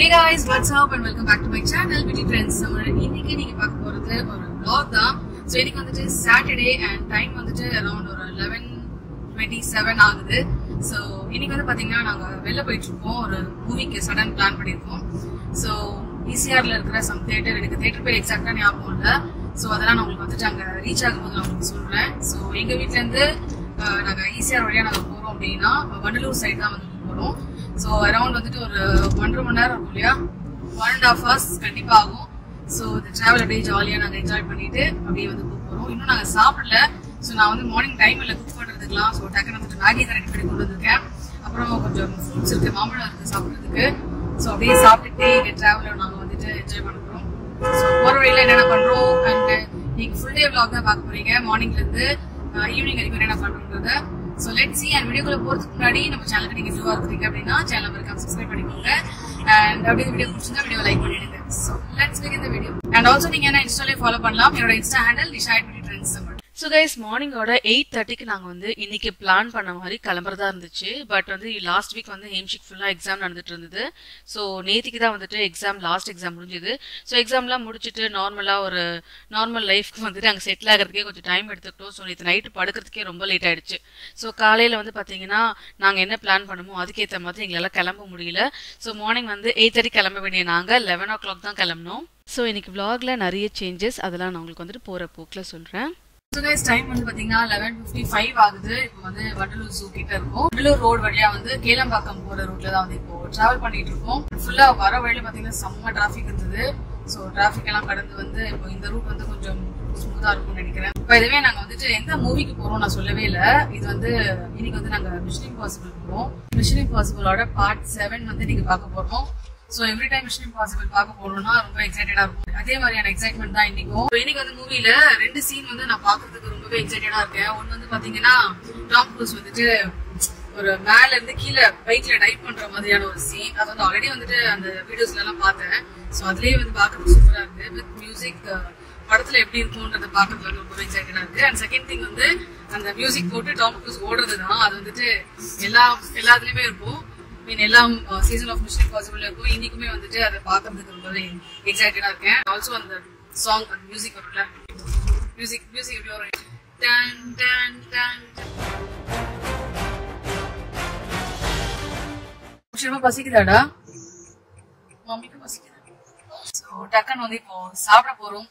Hey guys, what's up and welcome back to my channel Beauty Trends Summer. இன்னைக்கு நீங்க பார்க்க போறது ஒரு vlog தான் ஸோ இன்னைக்கு வந்துட்டு சாட்டர்டே அண்ட் டைம் வந்துட்டு அரௌண்ட் ஒரு லெவன் டுவெண்ட்டி செவன் ஆகுது ஸோ இன்னைக்கு வந்து பாத்தீங்கன்னா நாங்க வெளில போயிட்டு இருக்கோம் ஒரு மூவிக்கு சடன் பிளான் பண்ணியிருக்கோம் ஸோ ஈசிஆர்ல இருக்கிற சம் தேட்டர் எனக்கு தேட்டர் பேர் எக்ஸாக்டா ஞாபகம் இல்லை ஸோ அதெல்லாம் நான் உங்களுக்கு வந்துட்டு அங்க ரீச் ஆகும்போது நான் உங்களுக்கு சொல்றேன் ஸோ எங்க வீட்ல இருந்து அஹ், நாங்க ஈசிஆர் வழியா நாங்க போறோம் அப்படின்னா வண்டலூர் சைடு தான் வந்து போறோம் ஸோ அரௌண்ட் வந்துட்டு ஒரு ஒன்றரை மணி நேரம் இருக்கும் இல்லையா ஒன் அண்ட் ஹாஃப் ஹவர்ஸ் கண்டிப்பா ஆகும் ஸோ இந்த டிராவல் அப்படியே ஜாலியா நாங்க என்ஜாய் பண்ணிட்டு அப்படியே வந்து போக போறோம் இன்னும் நாங்க சாப்பிடல ஸோ நான் வந்து மார்னிங் டைம் இல்லை குக் பண்றதுக்குலாம் ஸோ டக்குன்னு வந்துட்டு மேகி கரெக்ட் பண்ணி கொண்டு வந்திருக்கேன் அப்புறம் கொஞ்சம் ஃப்ரூட்ஸ் இருக்கு மாம்பழம் இருக்கு சாப்பிட்றதுக்கு ஸோ அப்படியே சாப்பிட்டுட்டு எங்க டிராவலை நாங்க வந்துட்டு என்ஜாய் பண்ண போறோம் ஸோ போற வழியில என்னென்ன பண்றோம் அண்ட் நீங்க ஃபுல் டே vlog தான் பார்க்க போறீங்க மார்னிங்ல இருந்து ஈவினிங் வரைக்கும் என்னென்ன பண்றோன்றத ஸோ லெட் சி அண்ட் வீடியோக்குள்ள போறதுக்கு முன்னாடி நம்ம சேனலுக்கு நீங்க நியூவா இருக்கீங்க அப்படின்னா சேனல் மறக்காம சப்ஸ்கிரைப் பண்ணிக்கோங்க அண்ட் அப்படியே வீடியோ பிடிச்சிருந்தா வீடியோ லைக் பண்ணிடுங்க ஸோ லெட்ஸ் பிகின் இந்த வீடியோ அண்ட் ஆல்சோ நீங்க என்ன இன்ஸ்டாலே ஃபாலோ பண்ணலாம் என்னோட insta handle Nisha beauty trends so guys மார்னிங்கோட எயிட் தேர்ட்டிக்கு நாங்கள் வந்து இன்னைக்கு பிளான் பண்ண மாதிரி கிளம்புறதா இருந்துச்சு பட் வந்து லாஸ்ட் வீக் வந்து ஹேம்ஷிக் ஃபுல்லாக எக்ஸாம் நடந்துட்டு இருந்தது ஸோ நேத்திக்கு தான் வந்துட்டு எக்ஸாம் லாஸ்ட் எக்ஸாம் முடிஞ்சுது ஸோ எக்ஸாம்லாம் முடிச்சுட்டு நார்மலாக ஒரு நார்மல் லைஃப்க்கு வந்துட்டு அங்கே செட்டில் ஆகிறதுக்கே கொஞ்சம் டைம் எடுத்துக்கிட்டோம் ஸோ நேற்று நைட்டு படுக்கிறதுக்கே ரொம்ப லேட் ஆயிடுச்சு ஸோ காலையில் வந்து பார்த்தீங்கன்னா நாங்கள் என்ன பிளான் பண்ணமோ அதுக்கேற்ற மாதிரி எங்களால் கிளம்ப முடியல ஸோ மார்னிங் வந்து எயிட் தேர்ட்டி கிளம்ப வேண்டிய நாங்கள் லெவன் ஓ கிளாக் தான் கிளம்பினோம் ஸோ இன்னைக்கு vlogல நிறைய சேஞ்சஸ் அதெல்லாம் நான் உங்களுக்கு வந்துட்டு போகிற போக்கில் சொல்கிறேன் ஸோ கைஸ் டைம் வந்து பாத்தீங்கன்னா லெவன் ஃபிஃப்டி ஃபைவ் ஆகுது இப்போ வந்து வண்டலூர் ஜூ கிட்ட இருக்கும் வண்டலூர் ரோடு வழியா வந்து கேளம்பாக்கம் போற ரூட்ல தான் வந்து இப்போ டிராவல் பண்ணிட்டு இருக்கோம் ஃபுல்லா வர வழியில பாத்தீங்கன்னா செம்ம டிராஃபிக் இருந்தது ஸோ டிராஃபிக் எல்லாம் கடந்து வந்து இப்போ இந்த ரூட் வந்து கொஞ்சம் ஸ்மூத்தா இருக்கும்னு நினைக்கிறேன் இப்போ இதுவே நாங்க வந்துட்டு எந்த மூவிக்கு போறோம் நான் சொல்லவே இல்லை இது வந்து இன்னைக்கு வந்து நாங்க மிஷன் இம்பாசிபிள் போறோம் மிஷன் இம்பாசிபிளோட பார்ட் செவன் வந்து நீங்க பார்க்க போறோம் so every time mission impossible பார்க்க போறோம்னா ரொம்ப எக்ஸைட்டடா இருக்கும் அதே மாதிரியான எக்ஸைட்மெண்ட் தான் இன்னைக்கும் So, இன்னைக்கு வந்து மூவில ரெண்டு சீன் வந்து நான் பாக்குறதுக்கு ரொம்பவே எக்ஸைட்டடா இருக்கேன் ஒன்னு வந்து பாத்தீங்கன்னா டாம் க்ரூஸ் வந்துட்டு ஒரு மேல இருந்து கீழே பைக்ல டைப் பண்ற மாதிரியான ஒரு சீன் அது வந்து ஆல்ரெடி வந்துட்டு அந்த வீடியோஸ்ல எல்லாம் பார்த்தேன் சோ அதுலயே வந்து பாக்குறதுக்கு சூப்பரா இருக்கு வித் மியூசிக் படத்துல எப்படி இருக்கும்ன்றத பாக்குறதுல வந்து ரொம்ப எக்ஸைட்டடா இருக்கு அண்ட் செகண்ட் திங் வந்து அந்த மியூசிக் போட்டு டாம் க்ரூஸ் ஓடுறது தான் அது வந்துட்டு எல்லா எல்லாத்துலயுமே இருக்கும் மீன் எல்லாம் சீசன் ஆஃப் மிஷன் பாசிபிள் இருக்கும் இன்னைக்குமே வந்துட்டு அதை பார்க்கறதுக்கு ரொம்பவே எக்ஸைட்டடா இருக்கேன் ஆல்சோ அந்த சாங் அந்த மியூசிக் வரும்ல மியூசிக் மியூசிக் எப்படி வரும் டன் டன் டன் ரொம்ப பசிக்குதாடா மம்மிக்கு பசிக்குதா ஸோ டக்குன்னு வந்து இப்போ சாப்பிட போறோம்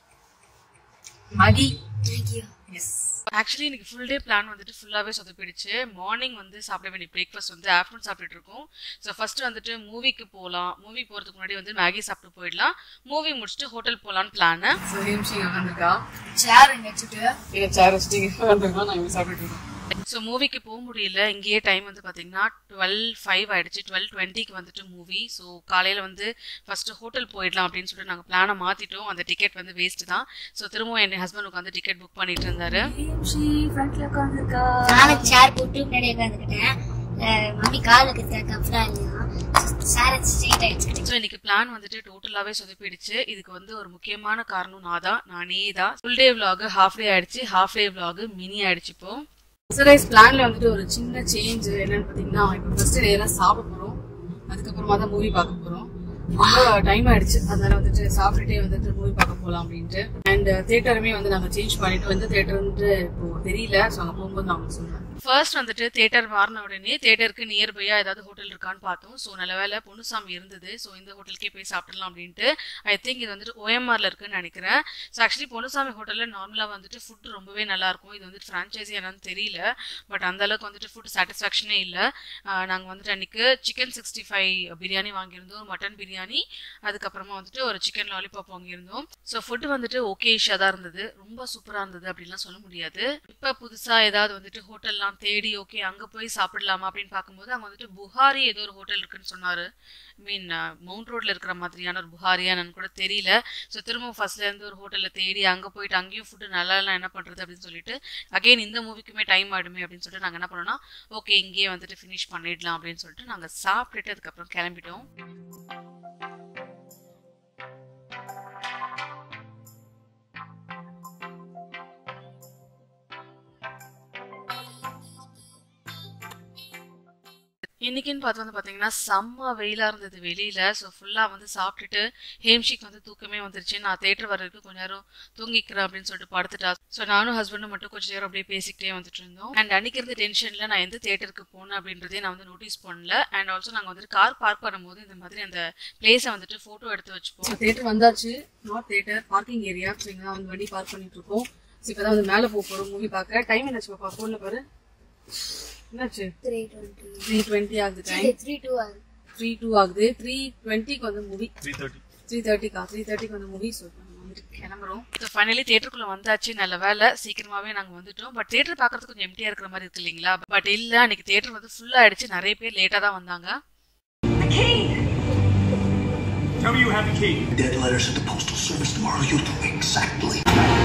மகி எஸ் ஆக்சுவலி இன்னைக்கு ஃபுல் டே பிளான் வந்துட்டு ஃபுல்லாகவே சொதப்பிடுச்சு மார்னிங் வந்து சாப்பிட வேண்டிய பிரேக்ஃபாஸ்ட் வந்து ஆஃப்டர்நூன் சாப்பிட்டுட்டு இருக்கோம் ஸோ ஃபர்ஸ்ட் வந்துட்டு மூவிக்கு போகலாம் மூவி போகிறதுக்கு முன்னாடி வந்து மேகி சாப்பிட்டு போயிடலாம் மூவி முடிச்சுட்டு ஹோட்டல் போகலான்னு பிளான் ஸோ ஹிம்ஷி வந்திருக்கா சேர் இங்க வச்சுட்டு இங்கே சேர் வச்சுட்டு வந்திருக்கோம் நாங்கள் சாப்பிட்டுட்டு இருக்கோம் ஸோ மூவிக்கு போக முடியல இங்கேயே டைம் வந்து பார்த்தீங்கன்னா டுவெல் ஃபைவ் ஆயிடுச்சு டுவெல் டுவெண்ட்டிக்கு வந்துட்டு மூவி ஸோ காலையில் வந்து ஃபர்ஸ்ட் ஹோட்டல் போயிடலாம் அப்படின்னு சொல்லிட்டு நாங்கள் பிளானை மாற்றிட்டோம் அந்த டிக்கெட் வந்து வேஸ்ட் தான் ஸோ திரும்பவும் என் ஹஸ்பண்ட் உட்காந்து டிக்கெட் புக் பண்ணிட்டு இருந்தாரு ஹிம்ஷி ஃப்ரண்ட்ல உட்காந்துருக்கா நானும் சேர் போட்டு முன்னாடி உட்காந்துக்கிட்டேன் மம்மி காலுக்கு கம்ஃபர்டா இல்லையா சேர் ஸ்ட்ரெயிட் ஆயிடுச்சு ஸோ இன்னைக்கு பிளான் வந்துட்டு டோட்டலாகவே சொதப்பிடுச்சு இதுக்கு வந்து ஒரு முக்கியமான காரணம் நான் தான் நானே தான் full day vlog half day ஆயிடுச்சு ஹாஃப் டே vlog மினி ஆயிடுச்சு இப்போ ஸோ கைஸ் பிளான்ல வந்துட்டு ஒரு சின்ன சேஞ்ச் என்னன்னு பார்த்தீங்கன்னா இப்போ ஃபர்ஸ்ட் நேராக சாப்பிட போகிறோம் அதுக்கப்புறமா தான் மூவி பார்க்க போகிறோம் ரொம்ப டைம் ஆயிடுச்சு அதனால வந்துட்டு சாப்பிட்டுட்டே வந்துட்டு மூவி பார்க்க போகலாம் அப்படின்ட்டு அண்ட் தேட்டருமே வந்து நாங்கள் சேஞ்ச் பண்ணிட்டு வந்து தேட்டர் வந்துட்டு இப்போ தெரியல ஸோ அங்கே போகும்போது நான் உங்களுக்கு சொல்றேன் ஃபர்ஸ்ட் வந்துட்டு தேட்டர் மாறின உடனே தேட்டருக்கு நியர்பையா ஏதாவது ஹோட்டல் இருக்கான்னு பார்த்தோம் ஸோ நல்ல வேலை பொன்னுசாமி இருந்தது ஸோ இந்த ஹோட்டலுக்கே போய் சாப்பிடலாம் அப்படின்ட்டு ஐ திங்க் இது வந்துட்டு ஓஎம்ஆர்ல இருக்குன்னு நினைக்கிறேன் ஸோ ஆக்சுவலி பொன்னுசாமி ஹோட்டலில் நார்மலாக வந்துட்டு ஃபுட் ரொம்பவே நல்லா இருக்கும் இது வந்துட்டு ஃப்ரான்ச்சைஸி என்னன்னு தெரியல பட் அந்த அளவுக்கு வந்துட்டு ஃபுட் சாட்டிஸ்ஃபேக்ஷனே இல்லை நாங்கள் வந்துட்டு அன்னைக்கு சிக்கன் சிக்ஸ்டி ஃபைவ் பிரியாணி வாங்கியிருந்தோம் மட்டன் பிரியாணி அதுக்கப்புறமா வந்துட்டு ஒரு சிக்கன் லாலிபாப் வாங்கியிருந்தோம் ஸோ ஃபுட் வந்துட்டு ஓகேஷாக தான் இருந்தது ரொம்ப சூப்பராக இருந்தது அப்படின்லாம் சொல்ல முடியாது இப்போ புதுசாக ஏதாவது வந்துட்டு ஹோட்டல்லாம் தேடி ஓகே அங்கே போய் சாப்பிடலாமா அப்படின்னு பார்க்கும்போது அங்கே வந்துட்டு புகாரி ஏதோ ஒரு ஹோட்டல் இருக்குன்னு சொன்னார் ஐ மீன் மவுண்ட் ரோட்ல இருக்கிற மாதிரியான ஒரு புகாரியானு கூட தெரியல ஸோ திரும்ப ஃபர்ஸ்ட்ல இருந்து ஒரு ஹோட்டலில் தேடி அங்கே போயிட்டு அங்கேயும் ஃபுட்டு நல்லா இல்லை என்ன பண்ணுறது அப்படின்னு சொல்லிட்டு அகைன் இந்த மூவிக்குமே டைம் ஆயிடுமே அப்படின்னு சொல்லிட்டு நாங்கள் என்ன பண்ணோம்னா ஓகே இங்கேயே வந்துட்டு ஃபினிஷ் பண்ணிடலாம் அப்படின்னு சொல்லிட்டு நாங்கள் சாப்பிட்டுட்டு அதுக்கப்புறம் கிளம்பிட்டோம் இன்னைக்குன்னு பார்த்து வந்து பார்த்தீங்கன்னா செம்ம வெயிலாக இருந்தது வெளியில் ஸோ ஃபுல்லாக வந்து சாப்பிட்டுட்டு ஹேம்ஷிக்கு வந்து தூக்கமே வந்துருச்சு நான் தேட்டர் வர்றதுக்கு கொஞ்ச நேரம் தூங்கிக்கிறேன் அப்படின்னு சொல்லிட்டு படுத்துட்டா ஸோ நானும் ஹஸ்பண்டும் மட்டும் கொஞ்சம் நேரம் அப்படியே பேசிக்கிட்டே வந்துட்டு இருந்தோம் அண்ட் அன்னைக்கு இருந்த டென்ஷனில் நான் எந்த தேட்டருக்கு போனேன் அப்படின்றதே நான் வந்து நோட்டீஸ் பண்ணல அண்ட் ஆல்சோ நாங்கள் வந்துட்டு கார் பார்க் பண்ணும்போது இந்த மாதிரி அந்த பிளேஸை வந்துட்டு ஃபோட்டோ எடுத்து வச்சுப்போம் தேட்டர் வந்தாச்சு north theatre parking area so இங்கே வந்து வண்டி பார்க் பண்ணிட்டு இருக்கோம் ஸோ இப்போ தான் வந்து மேலே போக போகிறோம் மூவி பார்க்க டைம் என்னாச்சு பாப்பா ஃபோனில் பாரு என்னாச்சு த்ரீ டுவெண்ட்டி த்ரீ டுவெண்ட்டி ஆகுது டைம் த்ரீ டூ ஆகுது த்ரீ டூ ஆகுது த்ரீ டுவெண்ட்டிக்கு வந்து மூவி த்ரீ தேர்ட்டி த்ரீ தேர்ட்டிக்கா த்ரீ தேர்ட்டிக்கு வந்து மூவி ஸோ வந்துட்டு கிளம்புறோம் ஸோ ஃபைனலி தேட்டருக்குள்ள வந்தாச்சு நல்ல வேலை சீக்கிரமாவே நாங்க வந்துட்டோம் பட் தேட்டர் பார்க்கறதுக்கு கொஞ்சம் எம்டியா இருக்கிற மாதிரி இருக்கு இல்லைங்களா பட் இல்ல அன்னைக்கு தேட்டர் வந்து ஃபுல்லா ஆயிடுச்சு நிறைய பேர் லேட்டா தான் வந்தாங்க Tell me you have the key. Dead letters at the postal service tomorrow. You'll do exactly.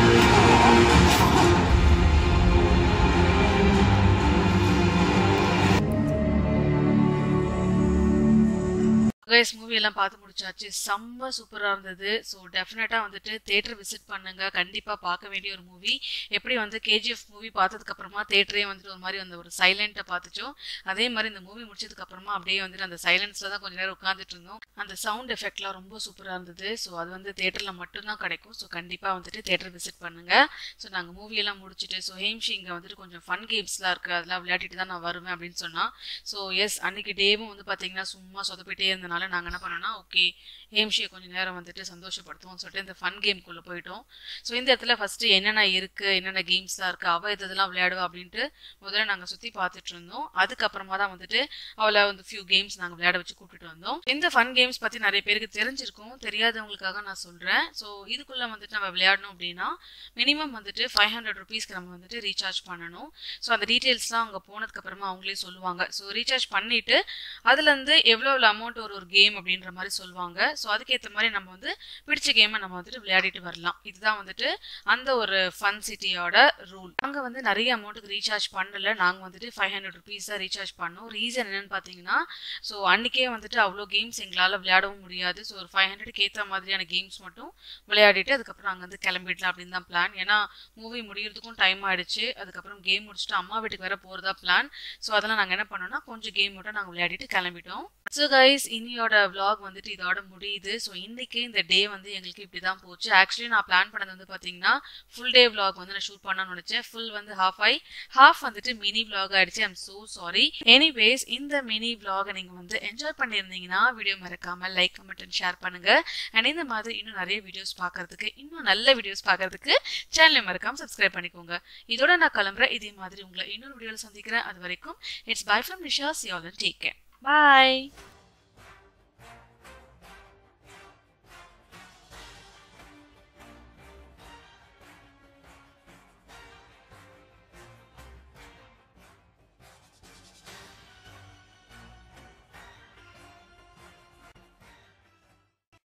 Guys movie எல்லாம் பார்த்து முடிச்சாச்சு செம்ம சூப்பராக இருந்தது ஸோ டெஃபினட்டாக வந்துட்டு தேட்டர் விசிட் பண்ணுங்க கண்டிப்பாக பார்க்க வேண்டிய ஒரு மூவி எப்படி வந்து கேஜிஎஃப் மூவி பார்த்ததுக்கு அப்புறமா தேட்டரே வந்துட்டு ஒரு மாதிரி அந்த ஒரு சைலண்ட்டை பார்த்துச்சோம் அதே மாதிரி இந்த மூவி முடிச்சதுக்கு அப்புறமா அப்படியே வந்துட்டு அந்த சைலன்ஸில் தான் கொஞ்ச நேரம் உட்காந்துட்டு இருந்தோம் அந்த சவுண்ட் எஃபெக்ட்லாம் ரொம்ப சூப்பராக இருந்தது ஸோ அது வந்து தேட்டரில் மட்டும்தான் கிடைக்கும் ஸோ கண்டிப்பாக வந்துட்டு தேட்டர் விசிட் பண்ணுங்க ஸோ நாங்கள் மூவியெல்லாம் முடிச்சுட்டு ஸோ ஹேம்ஷி இங்கே வந்துட்டு கொஞ்சம் ஃபன் கேம்ஸ்லாம் இருக்குது அதெல்லாம் விளையாடிட்டு தான் நான் வருவேன் அப்படின்னு சொன்னால் ஸோ எஸ் அன்னைக்கு டேவும் வந்து பார்த்தீங்கன்னா சும்மா சொதப்பிட்டே இருந்தனால நாங்கள் என்ன பண்ணோம்னா ஓகே ஹேம்ஷியை கொஞ்சம் நேரம் வந்துட்டு சந்தோஷப்படுத்துவோம் சொல்லிட்டு இந்த ஃபன் கேம்குள்ளே போயிட்டோம் ஸோ இந்த இடத்துல ஃபஸ்ட்டு என்னென்ன இருக்குது என்னென்ன கேம்ஸ்லாம் இருக்குது அவள் இது இதெல்லாம் விளையாடுவா அப்படின்ட்டு முதல்ல நாங்கள் சுற்றி பார்த்துட்டு இருந்தோம் அதுக்கப்புறமா தான் வந்துட்டு அவளை வந்து ஃபியூ கேம்ஸ் நாங்கள் விளையாட வச்சு கூப்பிட்டுட்டு வந்தோம் இந்த ஃபன் கேம்ஸ் பற்றி நிறைய பேருக்கு தெரிஞ்சிருக்கும் தெரியாதவங்களுக்காக நான் சொல்கிறேன் ஸோ இதுக்குள்ளே வந்துட்டு நம்ம விளையாடணும் அப்படின்னா மினிமம் வந்துட்டு ஃபைவ் ஹண்ட்ரட் ருபீஸ்க்கு நம்ம வந்துட்டு ரீசார்ஜ் பண்ணணும் ஸோ அந்த டீட்டெயில்ஸ்லாம் அங்கே போனதுக்கப்புறமா அவங்களே சொல்லுவாங்க ஸோ ரீசார்ஜ் பண்ணிவிட்டு அதுலேருந்து எவ்வளோ எவ்வளோ அமௌண்ட் ஒரு ஒரு கேம் அப்படின்ற மாதிரி சொல்லுவாங்க ஸோ அதுக்கேற்ற மாதிரி நம்ம வந்து பிடிச்ச கேமை நம்ம வந்துட்டு விளையாடிட்டு வரலாம் இதுதான் வந்துட்டு அந்த ஒரு ஃபன் சிட்டியோட ரூல் அங்கே வந்து நிறைய அமௌண்ட்டுக்கு ரீசார்ஜ் பண்ணல நாங்கள் வந்துட்டு ஃபைவ் ஹண்ட்ரட் ருபீஸ் தான் ரீசார்ஜ் பண்ணோம் ரீசன் என்னன்னு பார்த்தீங்கன்னா ஸோ அன்றைக்கே வந்துட்டு அவ்வளோ கேம்ஸ் எங்களால் விளையாடவும் முடியாது ஸோ ஒரு ஃபைவ் ஹண்ட்ரட்க்கு ஏற்ற மாதிரியான கேம்ஸ் மட்டும் விளையாடிட்டு அதுக்கப்புறம் அங்கே வந்து கிளம்பிடலாம் அப்படின்னு தான் பிளான் ஏன்னா மூவி முடியறதுக்கும் டைம் ஆயிடுச்சு அதுக்கப்புறம் கேம் முடிச்சுட்டு அம்மா வீட்டுக்கு வேற போகிறதா பிளான் ஸோ அதெல்லாம் நாங்கள் என்ன பண்ணோம்னா கொஞ்சம் கேம் மட்டும் நாங்கள் விளையாடிட்டு கிளம்பிட்டோம் ஸோ கைஸ் இன்னியோட vlog வந்துட்டு இதோட முடியுது ஸோ இன்னைக்கு இந்த டே வந்து எங்களுக்கு இப்படி தான் போச்சு ஆக்சுவலி நான் பிளான் பண்ணது வந்து பார்த்தீங்கன்னா ஃபுல் டே vlog வந்து நான் ஷூட் பண்ணணும்னு நினச்சேன் ஃபுல் வந்து ஹாஃப் ஆகி ஹாஃப் வந்துட்டு மினி vlog ஆயிடுச்சு ஐம் so சாரி எனிவேஸ் இந்த மினி vlog நீங்கள் வந்து என்ஜாய் பண்ணியிருந்தீங்கன்னா வீடியோ மறக்காம லைக் கமெண்ட் அண்ட் ஷேர் பண்ணுங்க அண்ட் இந்த மாதிரி இன்னும் நிறைய வீடியோஸ் பார்க்கறதுக்கு இன்னும் நல்ல வீடியோஸ் பார்க்கறதுக்கு சேனலை மறக்காம சப்ஸ்கிரைப் பண்ணிக்கோங்க இதோட நான் கிளம்புறேன் இதே மாதிரி உங்களை இன்னொரு வீடியோவில் சந்திக்கிறேன் அது வரைக்கும் it's bye from Nisha see all take care bye